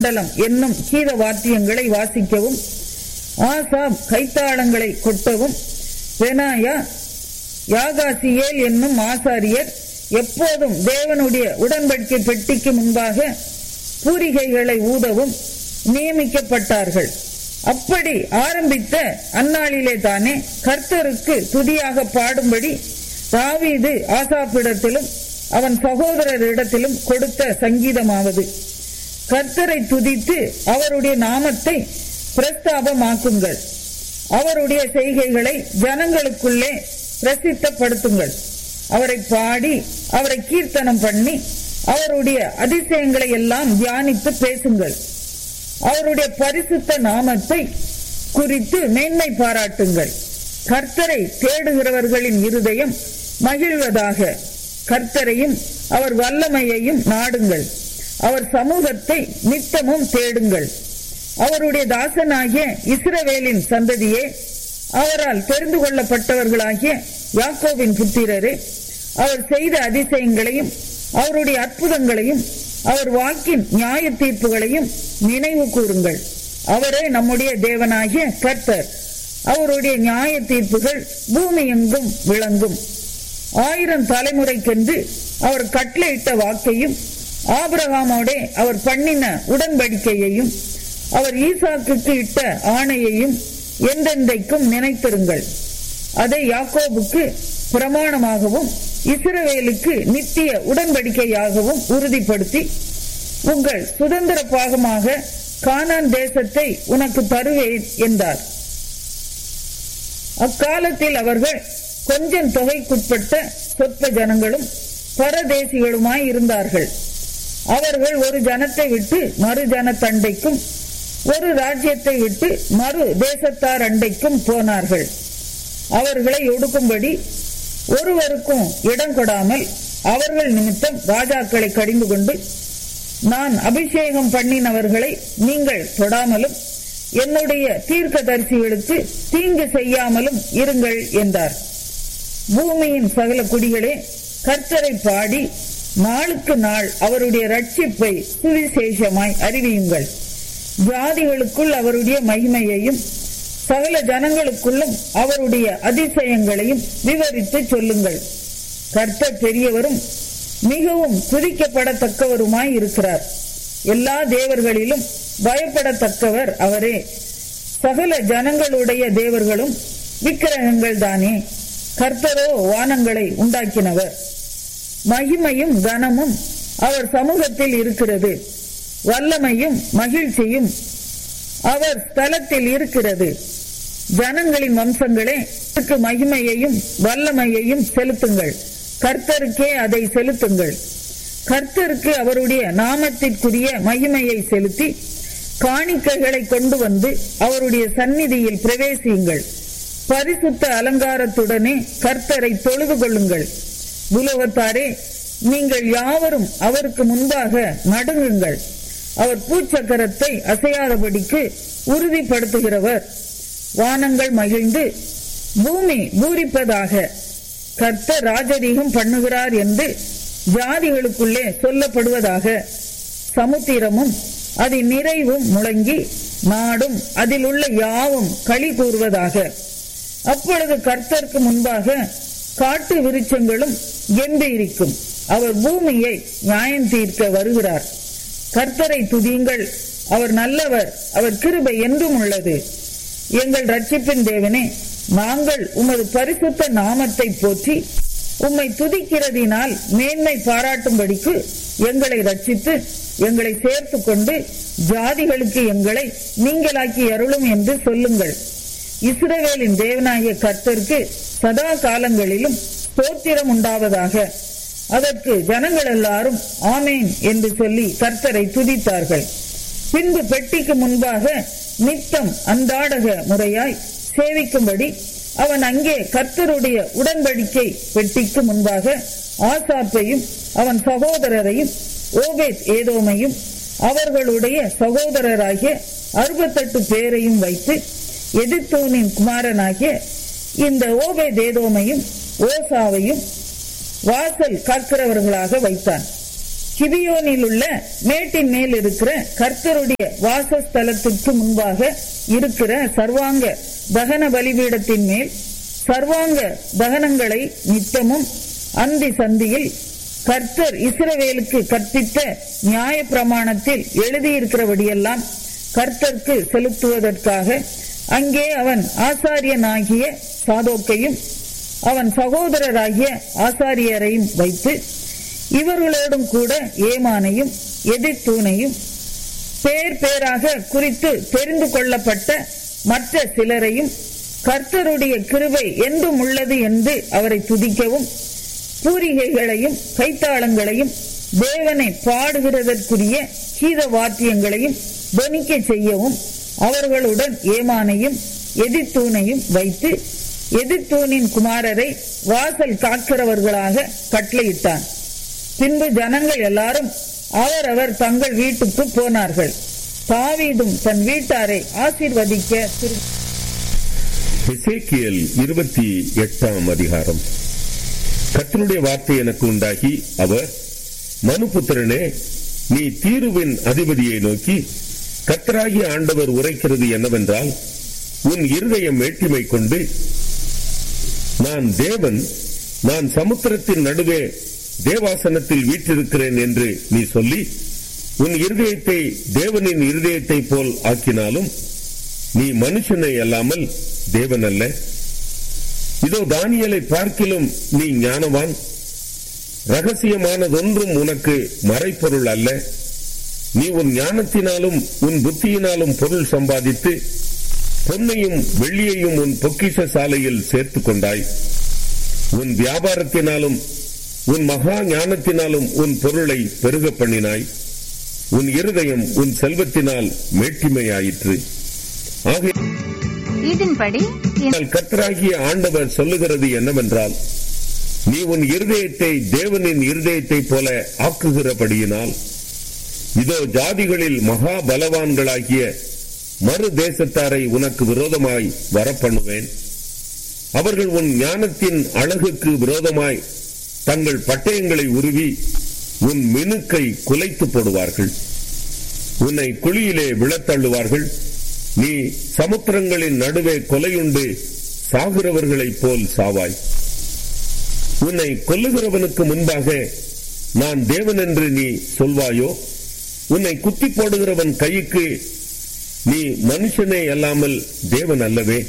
மண்டலம் என்னும் கீத வாத்தியங்களை வாசிக்கவும் ஆசாப் கைத்தாளங்களை கொட்டவும் பெனாயா யாகாசியேல் என்னும் ஆசாரியர் எப்போதும் தேவனுடைய உடன்படிக்கை பெட்டிக்கு முன்பாக பூரிகைகளை ஊதவும் நியமிக்கப்பட்டார்கள் அப்படி ஆரம்பித்த அந்நாளிலே தானே கர்த்தருக்கு துதியாக பாடும்படி தாவீது ஆசாப்பிடத்திலும் அவன் சகோதரரிடத்திலும் கொடுத்த சங்கீதமாவது கர்த்தரை துதித்து அவருடைய நாமத்தை பிரஸ்தாபமாக்குங்கள் அவருடைய செய்கைகளை ஜனங்களுக்குள்ளே பிரசித்தப்படுத்துங்கள் அவரை பாடி அவரை கீர்த்தனம் பண்ணி அவருடைய அதிசயங்களை எல்லாம் தியானித்து பேசுங்கள் அவருடைய பரிசுத்த நாமத்தை குறித்து மேன்மை பாராட்டுங்கள் கர்த்தரை தேடுகிறவர்களின் இருதயம் மகிழ்வதாக கர்த்தரையும் அவர் வல்லமையையும் நாடுங்கள் அவர் சமூகத்தை நித்தமும் தேடுங்கள் அவருடைய தாசனாகிய இஸ்ரவேலின் சந்ததியே அவரால் தெரிந்து கொள்ளப்பட்டவர்களாகிய யாக்கோவின் புத்திரரே அவர் செய்த அதிசயங்களையும் அவருடைய அற்புதங்களையும் அவர் வாக்கின் நியாய தீர்ப்புகளையும் நினைவு கூறுங்கள் அவரே நம்முடைய தேவனாகிய கர்த்தர் அவருடைய நியாய தீர்ப்புகள் பூமி எங்கும் விளங்கும் ஆயிரம் தலைமுறைக்கென்று அவர் கட்டளையிட்ட வாக்கையும் ஆபிரகாமோடே அவர் பண்ணின உடன்படிக்கையையும் அவர் ஈசாக்குக்கு இட்ட ஆணையையும் என்றென்றைக்கும் நினைத்திருங்கள் அதை யாக்கோபுக்கு பிரமாணமாகவும் இஸ்ரவேலுக்கு நித்திய உடன்படிக்கையாகவும் உறுதிப்படுத்தி உங்கள் சுதந்திர பாகமாக கானான் தேசத்தை உனக்கு தருவேன் என்றார் அக்காலத்தில் அவர்கள் கொஞ்சம் தொகைக்குட்பட்ட சொற்ப ஜனங்களும் பரதேசிகளுமாய் இருந்தார்கள் அவர்கள் ஒரு ஜனத்தை விட்டு மறு ஜனத்தண்டைக்கும் ஒரு ராஜ்யத்தை விட்டு மறு தேசத்தார் அண்டைக்கும் போனார்கள் அவர்களை ஒடுக்கும்படி ஒருவருக்கும் இடம் கொடாமல் அவர்கள் நிமித்தம் ராஜாக்களை கடிந்து கொண்டு நான் அபிஷேகம் பண்ணினவர்களை நீங்கள் தொடாமலும் என்னுடைய தீர்க்கதரிசிகளுக்கு தீங்கு செய்யாமலும் இருங்கள் என்றார் பூமியின் சகல குடிகளே கர்த்தரை பாடி நாளுக்கு நாள் அவருடைய ரட்சிப்பை சுவிசேஷமாய் அறிவியுங்கள் ஜாதிகளுக்குள் அவருடைய மகிமையையும் சகல ஜனங்களுக்குள்ளும் அவருடைய அதிசயங்களையும் விவரித்து சொல்லுங்கள் கர்த்தர் பெரியவரும் மிகவும் துதிக்கப்படத்தக்கவருமாய் இருக்கிறார் எல்லா தேவர்களிலும் பயப்படத்தக்கவர் அவரே சகல ஜனங்களுடைய தேவர்களும் விக்கிரகங்கள் தானே கர்த்தரோ வானங்களை உண்டாக்கினவர் மகிமையும் கனமும் அவர் சமூகத்தில் இருக்கிறது வல்லமையும் மகிழ்ச்சியும் அவர் ஸ்தலத்தில் இருக்கிறது ஜனங்களின் வம்சங்களே அவருக்கு மகிமையையும் வல்லமையையும் செலுத்துங்கள் கர்த்தருக்கே அதை செலுத்துங்கள் கர்த்தருக்கு அவருடைய நாமத்திற்குரிய மகிமையை செலுத்தி காணிக்கைகளை கொண்டு வந்து அவருடைய சந்நிதியில் பிரவேசியுங்கள் பரிசுத்த அலங்காரத்துடனே கர்த்தரை தொழுது கொள்ளுங்கள் உலகத்தாரே நீங்கள் யாவரும் அவருக்கு முன்பாக நடுங்குங்கள் அவர் பூச்சக்கரத்தை அசையாதபடிக்கு உறுதிப்படுத்துகிறவர் வானங்கள் மகிழ்ந்து பூமி பூரிப்பதாக கர்த்தர் ராஜரீகம் பண்ணுகிறார் என்று ஜாதிகளுக்குள்ளே சொல்லப்படுவதாக சமுத்திரமும் அதன் நிறைவும் முழங்கி நாடும் அதில் உள்ள யாவும் களி கூறுவதாக அப்பொழுது கர்த்தருக்கு முன்பாக காட்டு விருட்சங்களும் கெம்பீரிக்கும் அவர் பூமியை நியாயம் தீர்க்க வருகிறார் கர்த்தரை துதியுங்கள் அவர் நல்லவர் அவர் கிருபை என்றும் உள்ளது எங்கள் ரட்சிப்பின் தேவனே நாங்கள் உமது பரிசுத்த நாமத்தை போற்றி உம்மை துதிக்கிறதினால் மேன்மை பாராட்டும்படிக்கு எங்களை ரட்சித்து எங்களை சேர்த்து கொண்டு ஜாதிகளுக்கு எங்களை நீங்களாக்கி அருளும் என்று சொல்லுங்கள் இஸ்ரவேலின் தேவனாகிய கர்த்தருக்கு சதா காலங்களிலும் ஸ்தோத்திரம் உண்டாவதாக அதற்கு ஜனங்கள் எல்லாரும் ஆமேன் என்று சொல்லி கர்த்தரை துதித்தார்கள் பின்பு பெட்டிக்கு முன்பாக நித்தம் அந்தாடக முறையாய் சேவிக்கும்படி அவன் அங்கே கர்த்தருடைய உடன்படிக்கை பெட்டிக்கு முன்பாக ஆசாப்பையும் அவன் சகோதரரையும் ஓபேத் ஏதோமையும் அவர்களுடைய சகோதரராகிய அறுபத்தெட்டு பேரையும் வைத்து எதிர்த்தோனின் குமாரனாகிய இந்த ஓபேத் ஏதோமையும் ஓசாவையும் வாசல் காக்கிறவர்களாக வைத்தான் கிபியோனில் உள்ள மேட்டின் மேல் இருக்கிற கர்த்தருடைய வாசஸ்தலத்திற்கு முன்பாக இருக்கிற சர்வாங்க தகன பலிபீடத்தின் மேல் சர்வாங்க தகனங்களை நித்தமும் அந்தி சந்தியில் கர்த்தர் இஸ்ரவேலுக்கு கற்பித்த நியாய பிரமாணத்தில் எழுதியிருக்கிறபடியெல்லாம் கர்த்தருக்கு செலுத்துவதற்காக அங்கே அவன் ஆசாரியனாகிய சாதோக்கையும் அவன் சகோதரராகிய ஆசாரியரையும் வைத்து இவர்களோடும் கூட ஏமானையும் எதிர்த்தூனையும் பேர் பேராக குறித்து தெரிந்து கொள்ளப்பட்ட மற்ற சிலரையும் கர்த்தருடைய கிருபை என்றும் உள்ளது என்று அவரை துதிக்கவும் பூரிகைகளையும் கைத்தாளங்களையும் தேவனை பாடுகிறதற்குரிய கீத வாத்தியங்களையும் தொனிக்க செய்யவும் அவர்களுடன் ஏமானையும் எதிர்த்தூனையும் வைத்து எதிர்த்தூனின் குமாரரை வாசல் காக்கிறவர்களாக கட்டளையிட்டான் பின்பு ஜனங்கள் எல்லாரும் அவரவர் தங்கள் வீட்டுக்கு போனார்கள் தாவீதும் தன் வீட்டாரை ஆசீர்வதிக்க திரு எசேக்கியல் இருபத்தி எட்டாம் அதிகாரம் கர்த்தருடைய வார்த்தை எனக்கு உண்டாகி அவர் மனுபுத்திரனே நீ தீருவின் அதிபதியை நோக்கி கர்த்தராகிய ஆண்டவர் உரைக்கிறது என்னவென்றால் உன் இருதயம் வேற்றுமை கொண்டு நான் தேவன் நான் சமுத்திரத்தின் நடுவே தேவாசனத்தில் வீற்றிருக்கிறேன் என்று நீ சொல்லி உன் இருதயத்தை தேவனின் இருதயத்தை போல் ஆக்கினாலும் நீ மனுஷனை அல்லாமல் தேவன் அல்ல இதோ தானியலை பார்க்கிலும் நீ ஞானவான் ரகசியமானதொன்றும் உனக்கு மறைப்பொருள் அல்ல நீ உன் ஞானத்தினாலும் உன் புத்தியினாலும் பொருள் சம்பாதித்து பொன்னையும் வெள்ளியையும் உன் பொக்கிஷ சாலையில் சேர்த்துக் கொண்டாய் உன் வியாபாரத்தினாலும் உன் மகா ஞானத்தினாலும் உன் பொருளை பெருக பண்ணினாய் உன் இருதயம் உன் செல்வத்தினால் மேட்டிமையாயிற்று ஆகவே இதன்படி ஆனால் கர்த்தராகிய ஆண்டவர் சொல்லுகிறது என்னவென்றால் நீ உன் இருதயத்தை தேவனின் இருதயத்தைப் போல ஆக்குகிறபடியினால் இதோ ஜாதிகளில் மகா பலவான்களாகிய மறு தேசத்தாரை உனக்கு விரோதமாய் வரப்பண்ணுவேன் அவர்கள் உன் ஞானத்தின் அழகுக்கு விரோதமாய் தங்கள் பட்டயங்களை உருவி உன் மினுக்கை குலைத்து போடுவார்கள் உன்னை குழியிலே விழத்தள்ளுவார்கள் நீ சமுத்திரங்களின் நடுவே கொலையுண்டு சாகிறவர்களைப் போல் சாவாய் உன்னை கொல்லுகிறவனுக்கு முன்பாக நான் தேவன் என்று நீ சொல்வாயோ உன்னை குத்தி போடுகிறவன் கைக்கு நீ மனுஷனே அல்லாமல் தேவன் அல்லவே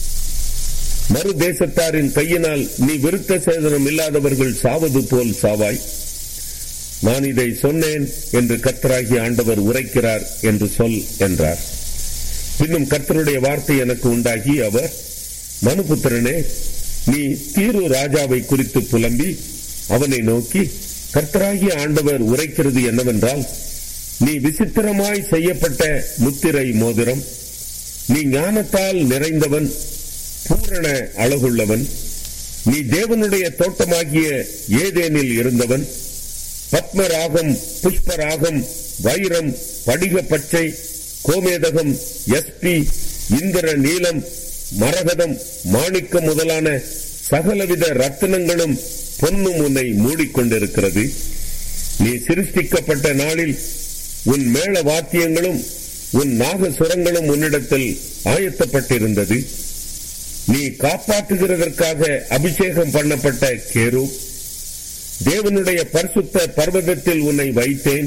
மறு தேசத்தாரின் கையினால் நீ விருத்த சேதனம் இல்லாதவர்கள் சாவது போல் சாவாய் நான் இதை சொன்னேன் என்று கர்த்தராகிய ஆண்டவர் உரைக்கிறார் என்று சொல் என்றார் பின்னும் கர்த்தருடைய வார்த்தை எனக்கு உண்டாகி அவர் மனுபுத்திரனே நீ தீரு ராஜாவை குறித்து புலம்பி அவனை நோக்கி கர்த்தராகிய ஆண்டவர் உரைக்கிறது என்னவென்றால் நீ விசித்திரமாய் செய்யப்பட்ட முத்திரை மோதிரம் நீ ஞானத்தால் நிறைந்தவன் பூரண அழகுள்ளவன் நீ தேவனுடைய தோட்டமாகிய ஏதேனில் இருந்தவன் பத்மராகம் புஷ்பராகம் வைரம் படிக பச்சை கோமேதகம் எஸ்பி இந்திர நீலம் மரகதம் மாணிக்கம் முதலான சகலவித ரத்தினங்களும் பொன்னும் உன்னை மூடிக்கொண்டிருக்கிறது நீ சிருஷ்டிக்கப்பட்ட நாளில் உன் மேள வாத்தியங்களும் உன் நாகசுரங்களும் உன்னிடத்தில் ஆயத்தப்பட்டிருந்தது நீ காப்பாற்றுகிறதற்காக அபிஷேகம் பண்ணப்பட்ட கேரு தேவனுடைய பரிசுத்த பர்வதத்தில் உன்னை வைத்தேன்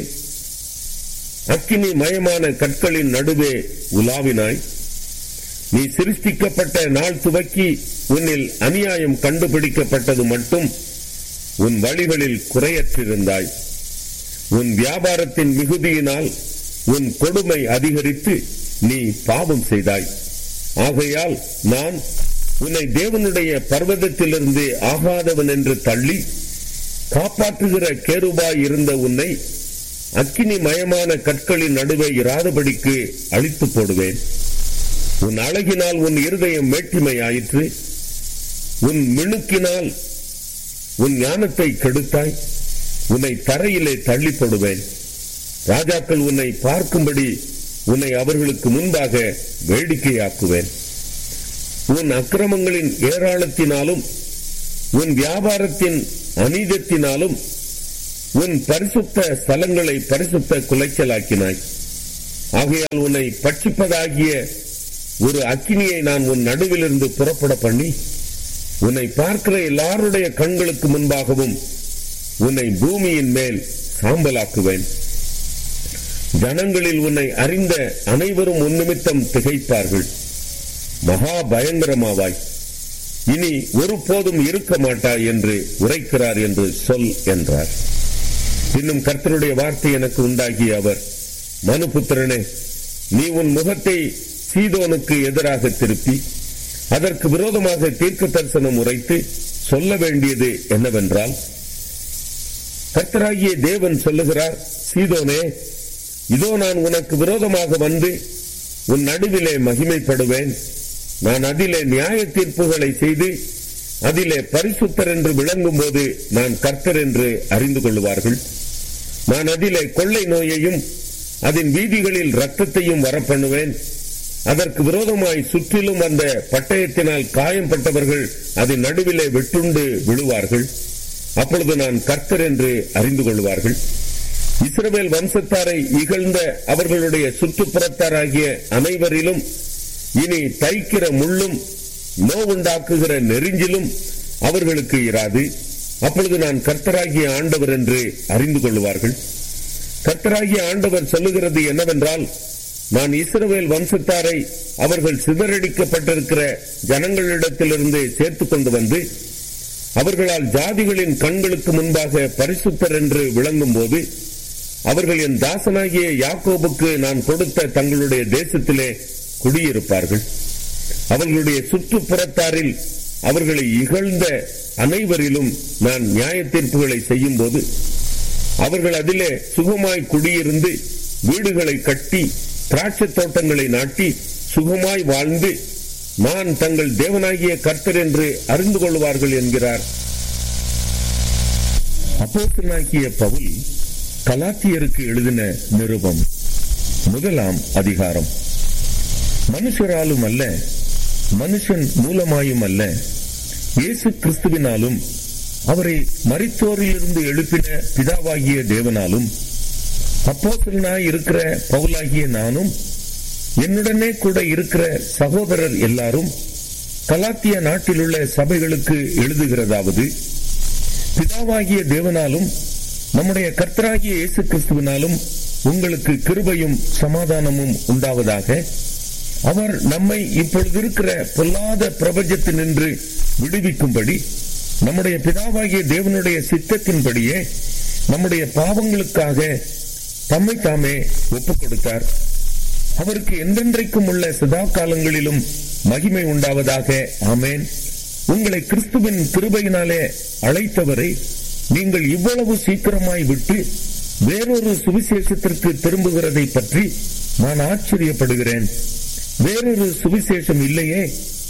அக்கினி மயமான கற்களின் நடுவே உலாவினாய் நீ சிருஷ்டிக்கப்பட்ட நாள் துவக்கி உன்னில் அநியாயம் கண்டுபிடிக்கப்பட்டது மட்டும் உன் வழிகளில் குறையற்றிருந்தாய் உன் வியாபாரத்தின் மிகுதியினால் உன் கொடுமை அதிகரித்து நீ பாவம் செய்தாய் ஆகையால் நான் உன்னை தேவனுடைய பர்வதத்திலிருந்து ஆகாதவன் என்று தள்ளி காப்பாற்றுகிற கேருபாய் இருந்த உன்னை அக்கினி மயமான கற்களின் நடுவே இராதபடிக்கு அழித்து போடுவேன் உன் அழகினால் உன் இருதயம் மேட்டிமையாயிற்று உன் மினுக்கினால் உன் ஞானத்தை கெடுத்தாய் உன்னை தரையிலே தள்ளி போடுவேன் ராஜாக்கள் உன்னை பார்க்கும்படி உன்னை அவர்களுக்கு முன்பாக வேடிக்கையாக்குவேன் உன் அக்கிரமங்களின் ஏராளத்தினாலும் உன் வியாபாரத்தின் அநீதத்தினாலும் உன் பரிசுத்த ஸ்தலங்களை பரிசுத்த குலைச்சலாக்கினாய் ஆகையால் உன்னை பட்சிப்பதாகிய ஒரு அக்கினியை நான் உன் நடுவிலிருந்து புறப்பட பண்ணி உன்னை பார்க்கிற எல்லாருடைய கண்களுக்கு முன்பாகவும் உன்னை பூமியின் மேல் சாம்பலாக்குவேன் ஜனங்களில் உன்னை அறிந்த அனைவரும் உன் நிமித்தம் திகைப்பார்கள் மகா பயங்கரமாவாய் இனி ஒருபோதும் இருக்க மாட்டாய் என்று உரைக்கிறார் என்று சொல் என்றார் இன்னும் கர்த்தருடைய வார்த்தை எனக்கு உண்டாகிய அவர் மனுபுத்திரனே நீ உன் முகத்தை சீதோனுக்கு எதிராக திருப்பி அதற்கு விரோதமாக தீர்க்க தரிசனம் உரைத்து சொல்ல வேண்டியது என்னவென்றால் கர்த்தராகிய தேவன் சொல்லுகிறார் சீதோனே இதோ நான் உனக்கு விரோதமாக வந்து உன் நடுவிலே மகிமைப்படுவேன் நான் அதிலே நியாய தீர்ப்புகளை செய்து அதிலே பரிசுத்தர் என்று விளங்கும் போது நான் கர்த்தர் என்று அறிந்து கொள்வார்கள் நான் அதிலே கொள்ளை நோயையும் அதன் வீதிகளில் ரத்தத்தையும் வரப்பண்ணுவேன் அதற்கு விரோதமாய் சுற்றிலும் அந்த பட்டயத்தினால் காயம்பட்டவர்கள் அதன் நடுவிலே வெட்டுண்டு விழுவார்கள் அப்பொழுது நான் கர்த்தர் என்று அறிந்து கொள்வார்கள் இஸ்ரவேல் வம்சத்தாரை இகழ்ந்த அவர்களுடைய சுற்றுப்புறத்தாராகிய அனைவரிலும் இனி தைக்கிற முள்ளும் நோவுண்டாக்குகிற நெறிஞ்சிலும் அவர்களுக்கு இராது அப்பொழுது நான் கர்த்தராகிய ஆண்டவர் என்று அறிந்து கொள்வார்கள் கர்த்தராகிய ஆண்டவர் சொல்லுகிறது என்னவென்றால் நான் இஸ்ரவேல் வம்சத்தாரை அவர்கள் சிதறடிக்கப்பட்டிருக்கிற ஜனங்களிடத்திலிருந்து சேர்த்துக் கொண்டு வந்து அவர்களால் ஜாதிகளின் கண்களுக்கு முன்பாக பரிசுத்தர் என்று விளங்கும் போது அவர்கள் என் தாசனாகிய யாக்கோபுக்கு நான் கொடுத்த தங்களுடைய தேசத்திலே குடியிருப்பார்கள் அவர்களுடைய சுற்றுப்புறத்தாரில் அவர்களை இகழ்ந்த அனைவரிலும் நான் நியாய தீர்ப்புகளை செய்யும் போது அவர்கள் அதிலே சுகமாய் குடியிருந்து வீடுகளை கட்டி திராட்சை தோட்டங்களை நாட்டி சுகமாய் வாழ்ந்து நான் தங்கள் தேவனாகிய கர்த்தர் என்று அறிந்து கொள்வார்கள் என்கிறார் அப்போஸ்தலனாகிய பவுல் கலாத்தியருக்கு எழுதின நிருபம் முதலாம் அதிகாரம் மனுஷராலும் அல்ல மனுஷன் மூலமாயும் அல்ல இயேசு கிறிஸ்துவினாலும் அவரை மரித்தோரிலிருந்து எழுப்பின பிதாவாகிய தேவனாலும் அப்போசலனாய் இருக்கிற பவுலாகிய நானும் என்னுடனே கூட இருக்கிற சகோதரர் எல்லாரும் கலாத்திய நாட்டிலுள்ள சபைகளுக்கு எழுதுகிறதாவது பிதாவாகிய தேவனாலும் நம்முடைய கர்த்தராகிய இயேசு கிறிஸ்துவினாலும் உங்களுக்கு கிருபையும் சமாதானமும் உண்டாவதாக அவர் நம்மை இப்பொழுது இருக்கிற பொல்லாத பிரபஞ்சத்தினின்று விடுவிக்கும்படி நம்முடைய பிதாவாகிய தேவனுடைய சித்தத்தின்படியே நம்முடைய பாவங்களுக்காக தம்மை தாமே ஒப்புக் கொடுத்தார் அவருக்கு என்றென்றைக்கும் உள்ள சதா காலங்களிலும் மகிமை உண்டாவதாக ஆமேன் உங்களை கிறிஸ்துவின் கிருபையினாலே அழைத்தவரை நீங்கள் இவ்வளவு சீக்கிரமாய் விட்டு வேறொரு சுவிசேஷத்திற்கு திரும்புகிறதை பற்றி நான் ஆச்சரியப்படுகிறேன் வேறொரு சுவிசேஷம் இல்லையே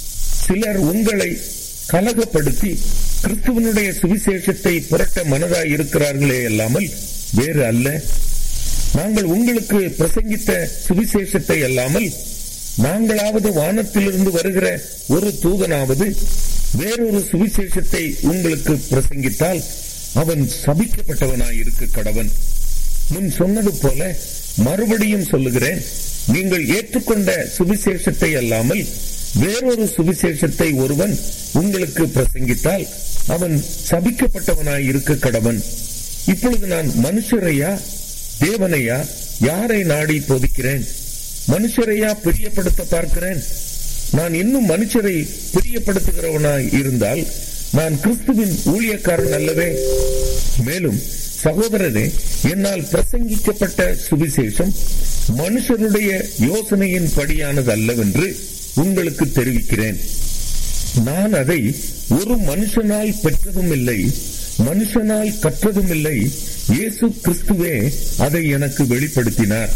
சிலர் உங்களை கலகப்படுத்தி கிறிஸ்துவனுடைய சுவிசேஷத்தை புரட்ட மனதாய் இருக்கிறார்களே அல்லாமல் வேறு அல்ல நாங்கள் உங்களுக்கு பிரசங்கித்த சுவிசேஷத்தை அல்லாமல் நாங்களாவது வானத்திலிருந்து வருகிற ஒரு தூதனாவது வேறொரு சுவிசேஷத்தை உங்களுக்கு பிரசங்கித்தால் அவன் சபிக்கப்பட்டவனாய் இருக்க கடவன் முன் சொன்னது போல மறுபடியும் சொல்லுகிறேன் நீங்கள் ஏற்றுக்கொண்ட சுவிசேஷத்தை அல்லாமல் வேறொரு சுவிசேஷத்தை ஒருவன் உங்களுக்கு பிரசங்கித்தால் அவன் சபிக்கப்பட்டவனாய் இருக்க கடவன் இப்பொழுது நான் மனுஷரையா தேவனையா யாரை நாடி போதிக்கிறேன் மனுஷரையா பிரியப்படுத்த பார்க்கிறேன் நான் இன்னும் மனுஷரை பிரியப்படுத்துகிறவனாய் இருந்தால் நான் கிறிஸ்துவின் ஊழியக்காரன் அல்லவே மேலும் சகோதரரே என்னால் பிரசங்கிக்கப்பட்ட சுவிசேஷம் மனுஷனுடைய யோசனையின் படியானது அல்லவென்று உங்களுக்கு தெரிவிக்கிறேன் நான் அதை ஒரு மனுஷனால் பெற்றதும் இல்லை மனுஷனால் கற்றதும் இல்லை இயேசு கிறிஸ்துவே அதை எனக்கு வெளிப்படுத்தினார்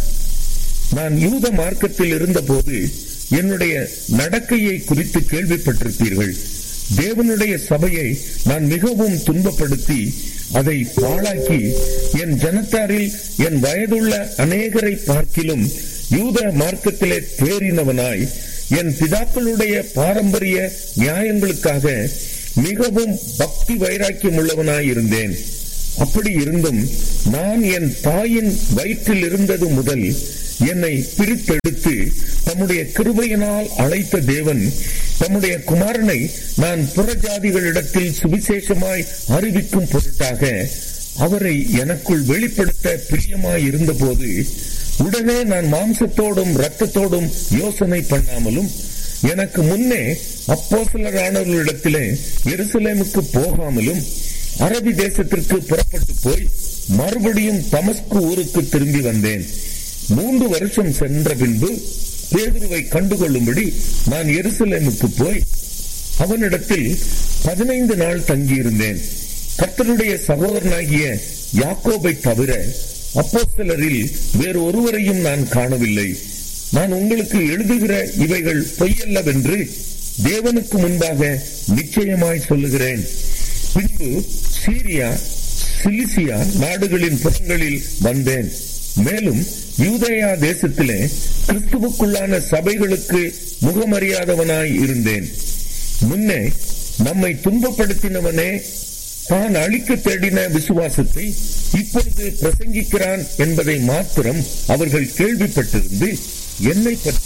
நான் யூத மார்க்கத்தில் இருந்தபோது என்னுடைய நடக்கையை குறித்து கேள்விப்பட்டிருப்பீர்கள் தேவனுடைய சபையை நான் மிகவும் துன்பப்படுத்தி அதை பாழாக்கி என் ஜனத்தாரில் என் வயதுள்ள அநேகரை பார்க்கிலும் யூத மார்க்கத்திலே தேறினவனாய் என் பிதாக்களுடைய பாரம்பரிய நியாயங்களுக்காக மிகவும் பக்தி வைராக்கியம் உள்ளவனாய் இருந்தேன் அப்படி இருந்தும் நான் என் தாயின் வயிற்றில் இருந்தது முதல் என்னை பிரித்தெடுத்து தம்முடைய கிருபையினால் அழைத்த தேவன் தம்முடைய குமாரனை நான் புறஜாதிகளிடத்தில் சுவிசேஷமாய் அறிவிக்கும் பொருட்டாக அவரை எனக்குள் வெளிப்படுத்த பிரியமாய் இருந்தபோது உடனே நான் மாம்சத்தோடும் இரத்தத்தோடும் யோசனை பண்ணாமலும் எனக்கு முன்னே அப்போசலரானவர்களிடத்திலே எருசலேமுக்கு போகாமலும் அரபி தேசத்திற்கு புறப்பட்டு போய் மறுபடியும் தமஸ்கு ஊருக்கு திரும்பி வந்தேன் மூன்று வருஷம் சென்ற பின்பு பேதுருவை கண்டுகொள்ளும்படி நான் எருசலேமுக்கு போய் அவனிடத்தில் பதினைந்து நாள் தங்கியிருந்தேன் கர்த்தருடைய சகோதரனாகிய யாக்கோபை தவிர அப்போஸ்தலரில் வேறு ஒருவரையும் நான் காணவில்லை நான் உங்களுக்கு எழுதுகிற இவைகள் பொய்யல்லவென்று தேவனுக்கு முன்பாக நிச்சயமாய் சொல்லுகிறேன் பின்பு சீரியா சிலிசியா நாடுகளின் புறங்களில் வந்தேன் மேலும் யூதேயா தேசத்திலே கிறிஸ்துவுக்குள்ளான சபைகளுக்கு முகமறியாதவனாய் இருந்தேன் முன்னே நம்மை துன்பப்படுத்தினவனே தான் அழிக்க தேடின விசுவாசத்தை இப்பொழுது பிரசங்கிக்கிறான் என்பதை மாத்திரம் அவர்கள் கேள்விப்பட்டிருந்து என்னை பற்றி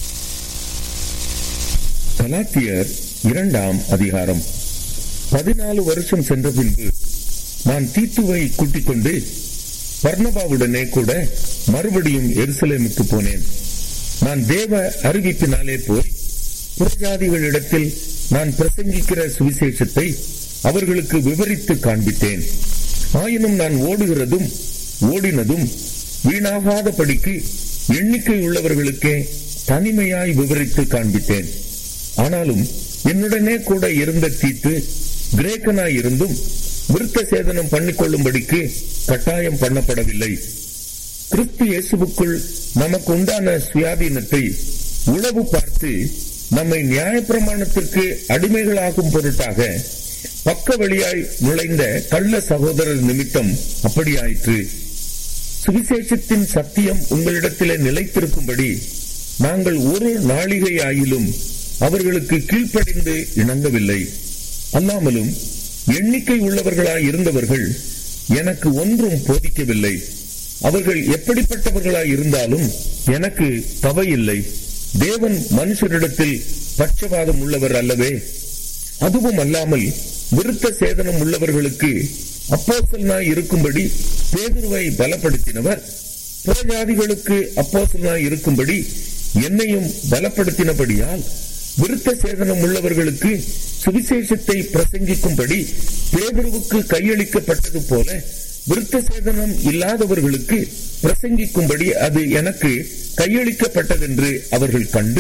கலாத்தியர் இரண்டாம் அதிகாரம் பதினாலு வருஷம் சென்ற பின்பு நான் தீத்துவை கூட்டிக் கொண்டு பர்ணபாவுடனே கூட மறுபடியும் எருசலேமுக்கு போனேன் நான் தேவ அறிவிப்பினாலே போய் புறஜாதிகளிடத்தில் நான் பிரசங்கிக்கிற சுவிசேஷத்தை அவர்களுக்கு விவரித்து காண்பித்தேன் ஆயினும் நான் ஓடுகிறதும் ஓடினதும் வீணாகாதபடிக்கு எண்ணிக்கை உள்ளவர்களுக்கே தனிமையாய் விவரித்து காண்பித்தேன் ஆனாலும் என்னுடனே கூட இருந்த தீத்து கிரேக்கனாய் இருந்தும் விருத்த சேதனம் பண்ணிக்கொள்ளும்படிக்கு கட்டாயம் பண்ணப்படவில்லை கிறிஸ்து இயேசுவுக்குள் நமக்கு உண்டான சுயாதீனத்தை உளவு பார்த்து நம்மை நியாயப்பிரமாணத்திற்கு அடிமைகளாகும் பொருட்டாக பக்க வழியாய் நுழைந்த கள்ள சகோதரர் நிமித்தம் அப்படியாயிற்று சுவிசேஷத்தின் சத்தியம் உங்களிடத்திலே நிலைத்திருக்கும்படி நாங்கள் ஒரு நாளிகை ஆயிலும் அவர்களுக்கு கீழ்ப்படிந்து இணங்கவில்லை அல்லாமலும் எண்ணிக்கை உள்ளவர்களாய் இருந்தவர்கள் எனக்கு ஒன்றும் போதிக்கவில்லை அவர்கள் எப்படிப்பட்டவர்களாய் இருந்தாலும் எனக்கு தவையில்லை தேவன் மனுஷரிடத்தில் பட்சபாதம் உள்ளவர் அல்லவே அதுவும் அல்லாமல் விருத்த சேதனம் உள்ளவர்களுக்கு அப்போசலனாய் இருக்கும்படி பேதுருவை பலப்படுத்தினவர் புறஜாதிகளுக்கு அப்போசலனாய் இருக்கும்படி என்னையும் பலப்படுத்தினபடியால் விருத்த சேதனம் உள்ளவர்களுக்கு சுவிசேஷத்தை பிரசங்கிக்கும்படி பேதுருவுக்கு கையளிக்கப்பட்டது போல விருத்த சேதனம் இல்லாதவர்களுக்கு பிரசங்கிக்கும்படி அது எனக்கு கையளிக்கப்பட்டதென்று அவர்கள் கண்டு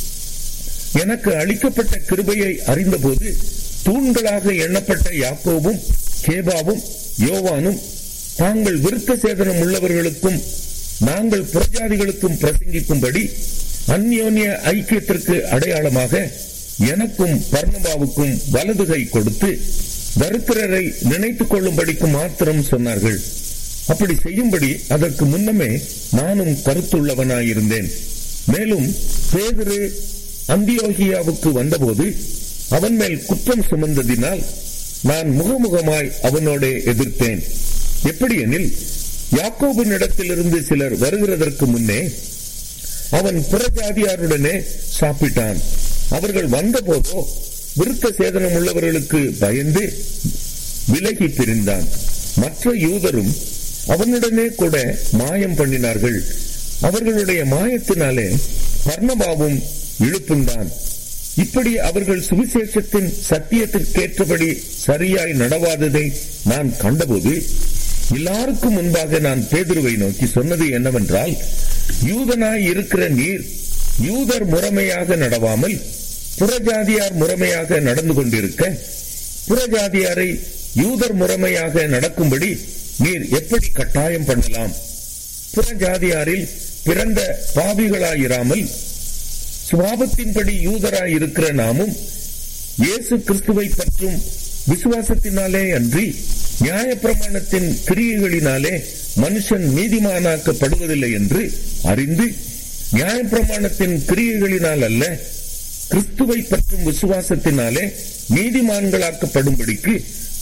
எனக்கு அளிக்கப்பட்ட கிருபையை அறிந்தபோது தூண்களாக எண்ணப்பட்ட யாக்கோவும் கேபாவும் யோவானும் தாங்கள் விருத்த சேதனம் உள்ளவர்களுக்கும் நாங்கள் புறஜாதிகளுக்கும் பிரசங்கிக்கும்படி அந்யோன்ய ஐக்கியத்திற்கு அடையாளமாக எனக்கும் பர்ணபாவுக்கும் வலதுகை கொடுத்து தரித்திரரை நினைத்துக் கொள்ளும்படிக்கு மாத்திரம் சொன்னார்கள் அப்படி செய்யும்படி அதற்கு முன்னமே நானும் கருத்துள்ளவனாயிருந்தேன் மேலும் பேதிரு அந்தியோகியாவுக்கு வந்தபோது அவன் மேல் குற்றம் சுமந்ததினால் நான் முகமுகமாய் அவனோட எதிர்த்தேன் எப்படியெனில் யாக்கோபின் இடத்திலிருந்து சிலர் வருகிறதற்கு முன்னே அவன் புறஜாதியாருடனே சாப்பிட்டான் அவர்கள் வந்தபோதோ விருத்த சேதனம் உள்ளவர்களுக்கு பயந்து விலகி பிரிந்தான் மற்ற யூதரும் அவனுடனே கூட மாயம் பண்ணினார்கள் அவர்களுடைய மாயத்தினாலே பர்ணபாவும் இழுப்புண்டான் இப்படி அவர்கள் சுவிசேஷத்தின் சத்தியத்திற்கேற்றபடி சரியாய் நடவாததை நான் கண்டபோது எல்லாருக்கும் முன்பாக நான் பேதுருவை நோக்கி சொன்னது என்னவென்றால் யூதனாய் இருக்கிற நீர் யூதர் முறைமையாக நடவாமல் புறஜாதியார் முறைமையாக நடந்து கொண்டிருக்க புறஜாதியாரை யூதர் முறைமையாக நடக்கும்படி நீர் எப்படி கட்டாயம் பண்ணலாம் புறஜாதியாரில் பிறந்த பாவிகளாயிராமல் சுவாபத்தின்படி யூதராய் இருக்கிற நாமும் இயேசு கிறிஸ்துவை பற்றும் விசுவாசத்தினாலே அன்றி நியாயப்பிரமாணத்தின் கிரியைகளினாலே மனுஷன் நீதிமானாக்கப்படுவதில்லை என்று அறிந்து நியாயப்பிரமாணத்தின் கிரியைகளினால் அல்ல கிறிஸ்துவை பற்றும் விசுவாசத்தினாலே நீதிமான்களாக்கப்படும்படிக்கு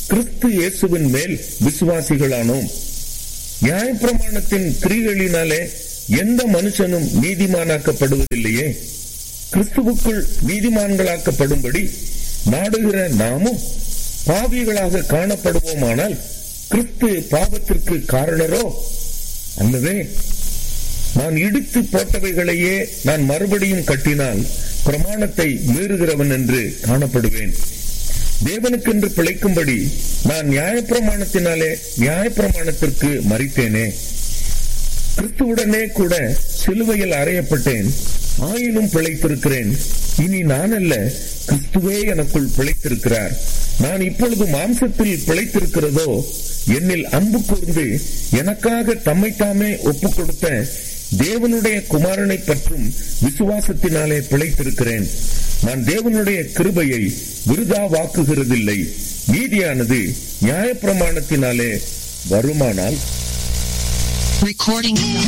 கிறிஸ்து இயேசுவின் மேல் விசுவாசிகளானோம் நியாயப்பிரமாணத்தின் கிரிகளினாலே எந்த மனுஷனும் நீதிமானாக்கப்படுவதில்லையே கிறிஸ்துவுக்குள் நீதிமான்களாக்கப்படும்படி நாடுகிற நாமும் பாவிகளாக காணப்படுவோமானால் கிறிஸ்து பாவத்திற்கு காரணரோ அல்லவே நான் இடித்து போட்டவைகளையே நான் மறுபடியும் கட்டினால் பிரமாணத்தை மீறுகிறவன் என்று காணப்படுவேன் தேவனுக்கென்று பிழைக்கும்படி நான் நியாயப்பிரமாணத்தினாலே நியாயப்பிரமாணத்திற்கு மறித்தேனே கிறிஸ்துவுடனே கூட சிலுவையில் அறையப்பட்டேன் ஆயினும் பிழைத்திருக்கிறேன் இனி நான் அல்ல கிறிஸ்துவே எனக்குள் பிழைத்திருக்கிறார் நான் இப்பொழுது மாம்சத்தில் பிழைத்திருக்கிறதோ என்னில் அன்பு கூர்ந்து எனக்காக தம்மைத்தாமே ஒப்புக் கொடுத்த தேவனுடைய குமாரனை பற்றும் விசுவாசத்தினாலே பிழைத்திருக்கிறேன் நான் தேவனுடைய கிருபையை விருதாவாக்குகிறதில்லை நீதியானது நியாயப்பிரமாணத்தினாலே வருமானால் Recording in the